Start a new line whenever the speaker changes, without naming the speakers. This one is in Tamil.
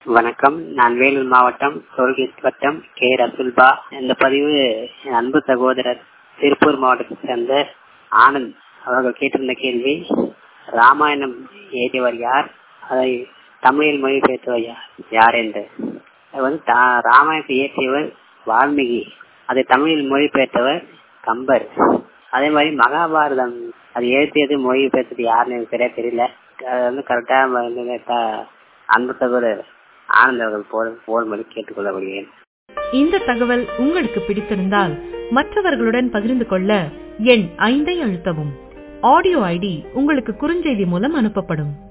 வணக்கம் நான் வேலூர் மாவட்டம் டோல்கேட் வட்டம் கே ரசுல்பா இந்த பதிவு என் அன்பு சகோதரர் திருப்பூர் மாவட்டத்தை சேர்ந்த ஆனந்த் அவர்கள் கேட்டிருந்த கேள்வி ராமாயணம் எழுதியவர் யார் அதை தமிழில் மொழிபெயர்த்தவர் யார் யார் என்று அது வந்து தா- ராமாயணத்தை இயற்றியவர் வால்மீகி அதை தமிழில் மொழிபெயர்த்தவர் கம்பர் அதே மாதிரி மகாபாரதம் அது எழுதியது மொழிபெயர்த்தது யாருன்னு எனக்கு சரியா தெரியல அது வந்து கரெக்டா அன்பு சகோதரர் ஆனந்த் அவர்கள் போல் போல் கேட்டுக்கொள்ளப்படுகிறேன்
இந்த தகவல் உங்களுக்கு பிடித்திருந்தால் மற்றவர்களுடன் பகிர்ந்து கொள்ள எண் ஐந்தை அழுத்தவும் ஆடியோ ஐடி உங்களுக்கு குறுஞ்செய்தி மூலம் அனுப்பப்படும்